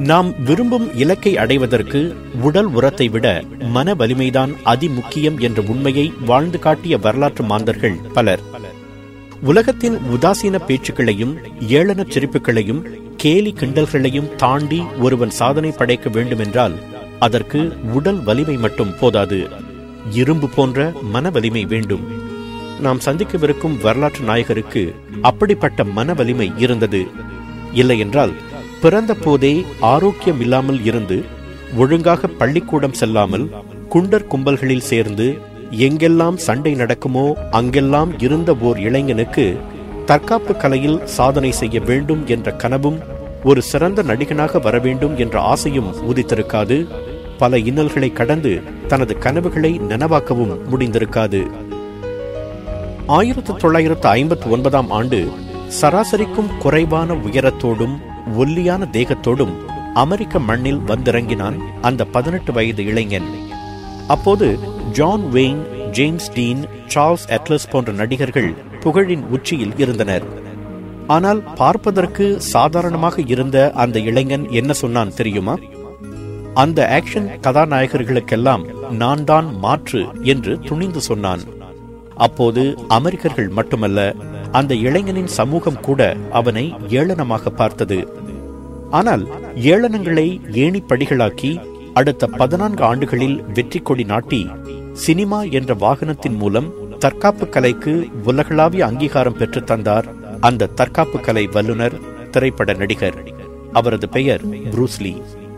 நாம் விரும்பும் இலக்கை அடைவதற்கு உடல் உரத்தை விட மன வலிமைதான் அதிமுக்கியம் என்ற உண்மையை வாழ்ந்து காட்டிய வரலாற்று மாந்தர்கள் பலர் உலகத்தின் உதாசீன பேச்சுக்களையும் ஏளனச் சிரிப்புகளையும் கேலி கிண்டல்களையும் தாண்டி ஒருவன் சாதனை படைக்க வேண்டுமென்றால் அதற்கு உடல் வலிமை மட்டும் போதாது இரும்பு போன்ற மன வலிமை வேண்டும் நாம் சந்திக்கவிருக்கும் வரலாற்று நாயகருக்கு அப்படிப்பட்ட மன வலிமை இருந்தது இல்லையென்றால் பிறந்த போதே ஆரோக்கியம் இல்லாமல் இருந்து ஒழுங்காக பள்ளிக்கூடம் செல்லாமல் குண்டர் கும்பல்களில் சேர்ந்து எங்கெல்லாம் சண்டை நடக்குமோ அங்கெல்லாம் இருந்த ஓர் இளைஞனுக்கு தற்காப்பு கலையில் சாதனை செய்ய வேண்டும் என்ற கனவும் ஒரு சிறந்த நடிகனாக வர வேண்டும் என்ற ஆசையும் உதித்திருக்காது பல இன்னல்களை கடந்து தனது கனவுகளை நனவாக்கவும் முடிந்திருக்காது ஆயிரத்து தொள்ளாயிரத்து ஐம்பத்தி ஒன்பதாம் ஆண்டு சராசரிக்கும் குறைவான உயரத்தோடும் ஒல்லியான தேகத்தோடும் அமெரிக்க மண்ணில் வந்திறங்கினான் அந்த பதினெட்டு வயது இளைஞன் அப்போது John Wayne James Dean Charles Atlas போன்ற நடிகர்கள் புகழின் உச்சியில் இருந்தனர் ஆனால் பார்ப்பதற்கு சாதாரணமாக இருந்த அந்த இளைஞன் என்ன சொன்னான் தெரியுமா அந்த ஆக்ஷன் கதாநாயகர்களுக்கெல்லாம் நான் தான் மாற்று என்று துணிந்து சொன்னான் அப்போது அமெரிக்கர்கள் மட்டுமல்ல அந்த இளைஞனின் சமூகம் கூட அவனை ஏளனமாக பார்த்தது ஆனால் ஏளனங்களை ஏணிப்படிகளாக்கி அடுத்த பதினான்கு ஆண்டுகளில் வெற்றி கொடி நாட்டி சினிமா என்ற வாகனத்தின் மூலம் தற்காப்பு கலைக்கு உலகளாவிய அங்கீகாரம் பெற்று தந்தார் அந்த தற்காப்பு கலை வல்லுனர் திரைப்பட நடிகர் அவரது பெயர் புரூஸ்லி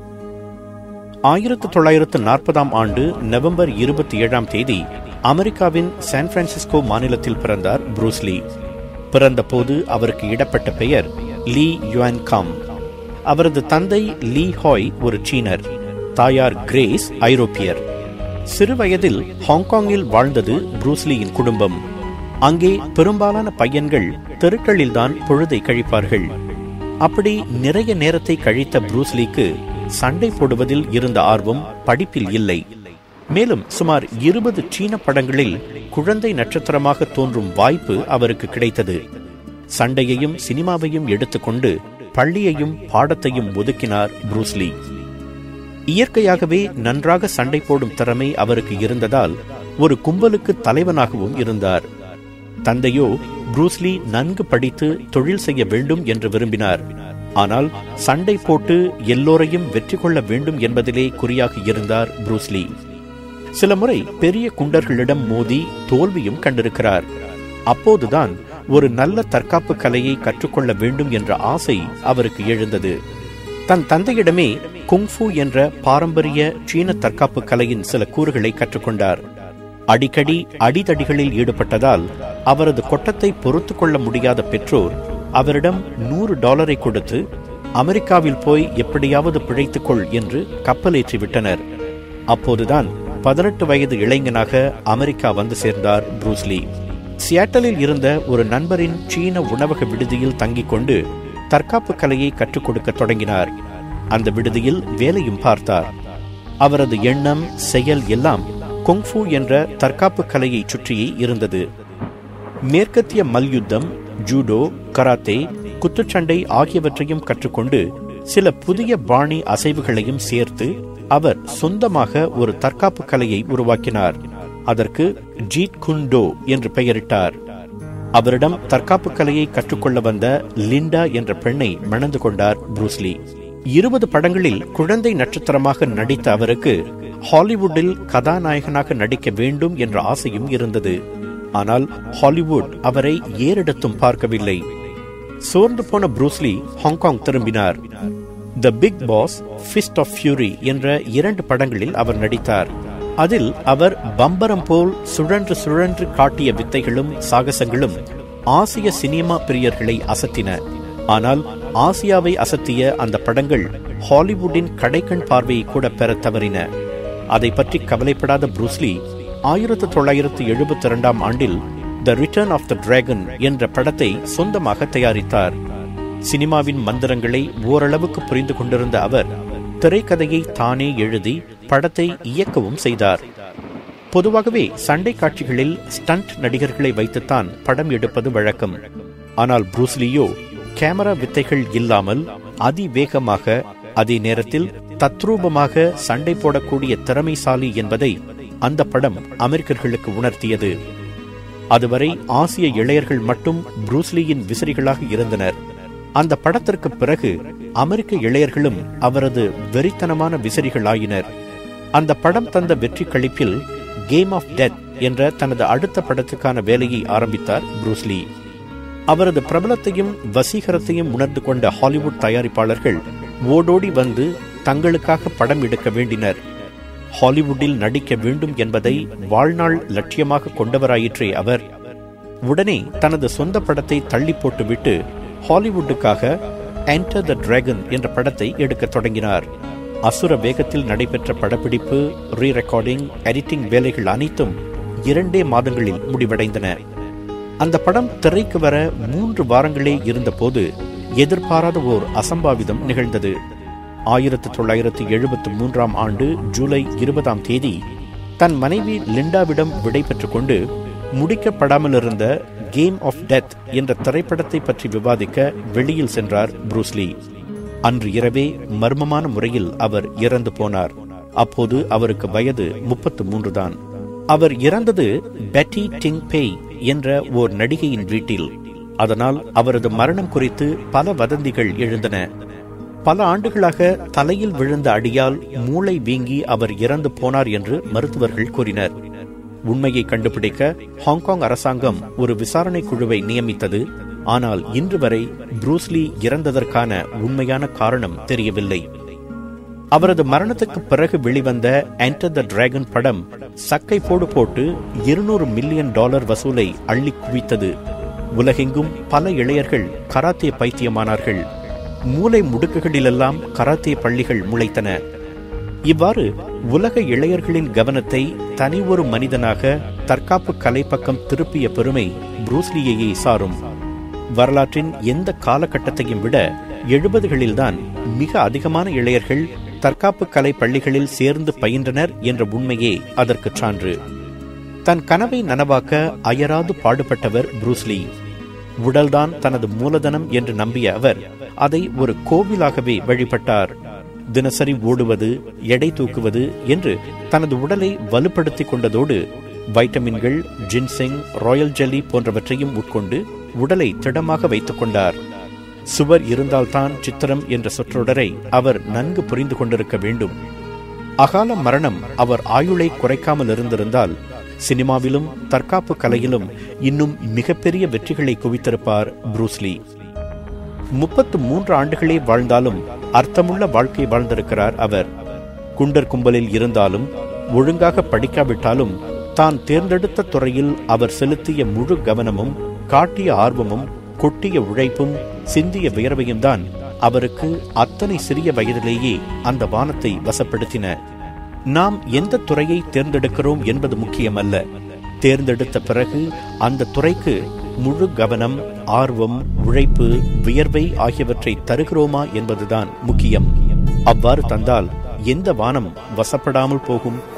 ஆயிரத்து தொள்ளாயிரத்து நாற்பதாம் ஆண்டு நவம்பர் இருபத்தி ஏழாம் தேதி அமெரிக்காவின் சான் பிரான்சிஸ்கோ மாநிலத்தில் பிறந்தார் புரூஸ்லி பிறந்த போது அவருக்கு இடப்பட்ட பெயர் லீ யுவான் காம் அவரது தந்தை லீ ஹாய் ஒரு சீனர் தாயார் கிரேஸ் ஐரோப்பியர் சிறுவயதில் ஹாங்காங்கில் வாழ்ந்தது புரூஸ்லியின் குடும்பம் அங்கே பெரும்பாலான பையன்கள் தெருக்களில்தான் பொழுதை கழிப்பார்கள் அப்படி நிறைய நேரத்தை கழித்த புரூஸ்லிக்கு சண்டை போடுவதில் இருந்த ஆர்வம் படிப்பில் இல்லை மேலும் சுமார் இருபது சீன படங்களில் குழந்தை நட்சத்திரமாக தோன்றும் வாய்ப்பு அவருக்கு கிடைத்தது சண்டையையும் சினிமாவையும் எடுத்துக்கொண்டு பள்ளியையும் பாடத்தையும் ஒதுக்கினார் புரூஸ்லி இயற்கையாகவே நன்றாக சண்டை போடும் திறமை அவருக்கு இருந்ததால் ஒரு கும்பலுக்கு தலைவனாகவும் இருந்தார் தந்தையோ புரூஸ்லி நன்கு படித்து தொழில் செய்ய வேண்டும் என்று விரும்பினார் ஆனால் சண்டை போட்டு எல்லோரையும் வெற்றி கொள்ள வேண்டும் என்பதிலே குறியாக இருந்தார் புரூஸ்லி சில முறை பெரிய குண்டர்களிடம் மோதி தோல்வியும் கண்டிருக்கிறார் அப்போதுதான் ஒரு நல்ல தற்காப்பு கலையை கற்றுக்கொள்ள வேண்டும் என்ற ஆசை அவருக்கு எழுந்தது தன் தந்தையிடமே குங்ஃபு என்ற பாரம்பரிய சீன தற்காப்பு கலையின் சில கூறுகளை கற்றுக்கொண்டார் அடிக்கடி அடிதடிகளில் ஈடுபட்டதால் அவரது கொட்டத்தை பொறுத்து கொள்ள முடியாத பெற்றோர் அவரிடம் நூறு டாலரை கொடுத்து அமெரிக்காவில் போய் எப்படியாவது பிழைத்துக்கொள் என்று கப்பலேற்றி விட்டனர் அப்போதுதான் பதினெட்டு வயது இளைஞனாக அமெரிக்கா வந்து சேர்ந்தார் புரூஸ்லி சியாட்டலில் இருந்த ஒரு நண்பரின் சீன உணவக விடுதியில் தங்கிக் கொண்டு தற்காப்பு கலையை கற்றுக் கொடுக்க தொடங்கினார் அந்த விடுதியில் வேலையும் பார்த்தார் அவரது எண்ணம் செயல் எல்லாம் கொங்ஃபு என்ற தற்காப்பு கலையை சுற்றியே இருந்தது மேற்கத்திய மல்யுத்தம் ஜூடோ கராத்தே குத்துச்சண்டை ஆகியவற்றையும் கற்றுக்கொண்டு சில புதிய பாணி அசைவுகளையும் சேர்த்து அவர் சொந்தமாக ஒரு தற்காப்பு கலையை உருவாக்கினார் அதற்கு ஜீட் குண்டோ என்று பெயரிட்டார் அவரிடம் தற்காப்பு கலையை கற்றுக்கொள்ள வந்த லிண்டா என்ற பெண்ணை மணந்து கொண்டார் புரூஸ்லி இருபது படங்களில் குழந்தை நட்சத்திரமாக நடித்த அவருக்கு ஹாலிவுட்டில் கதாநாயகனாக நடிக்க வேண்டும் என்ற ஆசையும் இருந்தது ஆனால் ஹாலிவுட் அவரை ஏறெடுத்தும் பார்க்கவில்லை சோர்ந்து போன புரூஸ்லி ஹாங்காங் திரும்பினார் the Big Boss Fist of Fury என்ற இரண்டு படங்களில் அவர் நடித்தார் அதில் அவர் பம்பரம் போல் சுழன்று சுழன்று காட்டிய வித்தைகளும் சாகசங்களும் ஆசிய சினிமா பிரியர்களை அசத்தின ஆனால் ஆசியாவை அசத்திய அந்த படங்கள் ஹாலிவுட்டின் கடைக்கண் பார்வையை கூட பெற தவறின அதை பற்றி கவலைப்படாத புரூஸ்லி ஆயிரத்து தொள்ளாயிரத்து எழுபத்தி இரண்டாம் ஆண்டில் the Return of the Dragon என்ற படத்தை சொந்தமாக தயாரித்தார் சினிமாவின் மந்திரங்களை ஓரளவுக்கு புரிந்து கொண்டிருந்த அவர் திரைக்கதையை தானே எழுதி படத்தை இயக்கவும் செய்தார் பொதுவாகவே சண்டை காட்சிகளில் ஸ்டண்ட் நடிகர்களை வைத்துத்தான் படம் எடுப்பது வழக்கம் ஆனால் புரூஸ்லியோ கேமரா வித்தைகள் இல்லாமல் அதிவேகமாக அதே நேரத்தில் தத்ரூபமாக சண்டை போடக்கூடிய திறமைசாலி என்பதை அந்த படம் அமெரிக்கர்களுக்கு உணர்த்தியது அதுவரை ஆசிய இளையர்கள் மட்டும் புரூஸ்லியின் விசிறிகளாக இருந்தனர் அந்த படத்திற்கு பிறகு அமெரிக்க இளையர்களும் அவரது வெறித்தனமான விசிறிகளாயினர் அந்த படம் தந்த வெற்றி கழிப்பில் கேம் ஆஃப் டெத் என்ற தனது அடுத்த படத்துக்கான வேலையை ஆரம்பித்தார் புரூஸ்லி அவரது பிரபலத்தையும் வசீகரத்தையும் உணர்ந்து கொண்ட ஹாலிவுட் தயாரிப்பாளர்கள் ஓடோடி வந்து தங்களுக்காக படம் எடுக்க வேண்டினர் ஹாலிவுட்டில் நடிக்க வேண்டும் என்பதை வாழ்நாள் லட்சியமாக கொண்டவராயிற்றே அவர் உடனே தனது சொந்த படத்தை தள்ளி போட்டுவிட்டு ஹாலிவுட்டுக்காக என்டர் த டிராகன் என்ற படத்தை எடுக்கத் தொடங்கினார் அசுர வேகத்தில் நடைபெற்ற படப்பிடிப்பு ரீ ரெக்கார்டிங் எடிட்டிங் வேலைகள் அனைத்தும் இரண்டே மாதங்களில் முடிவடைந்தன அந்த படம் திரைக்கு வர மூன்று வாரங்களே இருந்தபோது எதிர்பாராத ஓர் அசம்பாவிதம் நிகழ்ந்தது ஆயிரத்து தொள்ளாயிரத்து எழுபத்து மூன்றாம் ஆண்டு ஜூலை இருபதாம் தேதி தன் மனைவி லிண்டாவிடம் விடை பெற்றுக் கொண்டு முடிக்கப்படாமல் இருந்த கேம் ஆஃப் டெத் என்ற திரைப்படத்தை பற்றி விவாதிக்க வெளியில் சென்றார் புரூஸ்லி அன்று இரவே மர்மமான முறையில் அவர் இறந்து போனார் அப்போது அவருக்கு வயது முப்பத்து மூன்று தான் அவர் இறந்தது பெட்டி டிங் பேய் என்ற ஓர் நடிகையின் வீட்டில் அதனால் அவரது மரணம் குறித்து பல வதந்திகள் எழுந்தன பல ஆண்டுகளாக தலையில் விழுந்த அடியால் மூளை வீங்கி அவர் இறந்து போனார் என்று மருத்துவர்கள் கூறினர் உண்மையை கண்டுபிடிக்க ஹாங்காங் அரசாங்கம் ஒரு விசாரணை குழுவை நியமித்தது ஆனால் இன்று வரை புரூஸ்லி இறந்ததற்கான உண்மையான காரணம் தெரியவில்லை அவரது மரணத்துக்கு பிறகு வெளிவந்த என்டர் த டிராகன் படம் சக்கை போடு போட்டு இருநூறு மில்லியன் டாலர் வசூலை அள்ளி குவித்தது உலகெங்கும் பல இளையர்கள் கராத்தே பைத்தியமானார்கள் மூளை முடுக்குகளிலெல்லாம் கராத்தே பள்ளிகள் முளைத்தன இவ்வாறு உலக இளையர்களின் கவனத்தை தனி ஒரு மனிதனாக தற்காப்பு கலை பக்கம் திருப்பிய பெருமை புரூஸ்லியையே சாரும் வரலாற்றின் எந்த காலகட்டத்தையும் விட எழுபதுகளில்தான் மிக அதிகமான இளையர்கள் தற்காப்பு கலை பள்ளிகளில் சேர்ந்து பயின்றனர் என்ற உண்மையே அதற்கு சான்று தன் கனவை நனவாக்க அயராது பாடுபட்டவர் புரூஸ்லி உடல்தான் தனது மூலதனம் என்று நம்பிய அவர் அதை ஒரு கோவிலாகவே வழிபட்டார் தினசரி ஓடுவது எடை தூக்குவது என்று தனது உடலை வலுப்படுத்திக் கொண்டதோடு வைட்டமின்கள் ஜின்சிங் ராயல் ஜெல்லி போன்றவற்றையும் உட்கொண்டு உடலை திடமாக வைத்துக் கொண்டார் சுவர் இருந்தால்தான் சித்திரம் என்ற சொற்றொடரை அவர் நன்கு புரிந்து கொண்டிருக்க வேண்டும் அகால மரணம் அவர் ஆயுளை குறைக்காமல் இருந்திருந்தால் சினிமாவிலும் தற்காப்பு கலையிலும் இன்னும் மிகப்பெரிய வெற்றிகளை குவித்திருப்பார் புரூஸ்லி முப்பத்து மூன்று ஆண்டுகளே வாழ்ந்தாலும் அர்த்தமுள்ள வாழ்க்கை வாழ்ந்திருக்கிறார் அவர் குண்டர் கும்பலில் இருந்தாலும் ஒழுங்காக படிக்காவிட்டாலும் தான் தேர்ந்தெடுத்த துறையில் அவர் செலுத்திய முழு கவனமும் காட்டிய ஆர்வமும் கொட்டிய உழைப்பும் சிந்திய வியர்வையும் தான் அவருக்கு அத்தனை சிறிய வயதிலேயே அந்த வானத்தை வசப்படுத்தின நாம் எந்த துறையை தேர்ந்தெடுக்கிறோம் என்பது முக்கியமல்ல தேர்ந்தெடுத்த பிறகு அந்த துறைக்கு முழு கவனம் ஆர்வம் உழைப்பு வியர்வை ஆகியவற்றை தருகிறோமா என்பதுதான் முக்கியம் அவ்வாறு தந்தால் எந்த வானம் வசப்படாமல் போகும்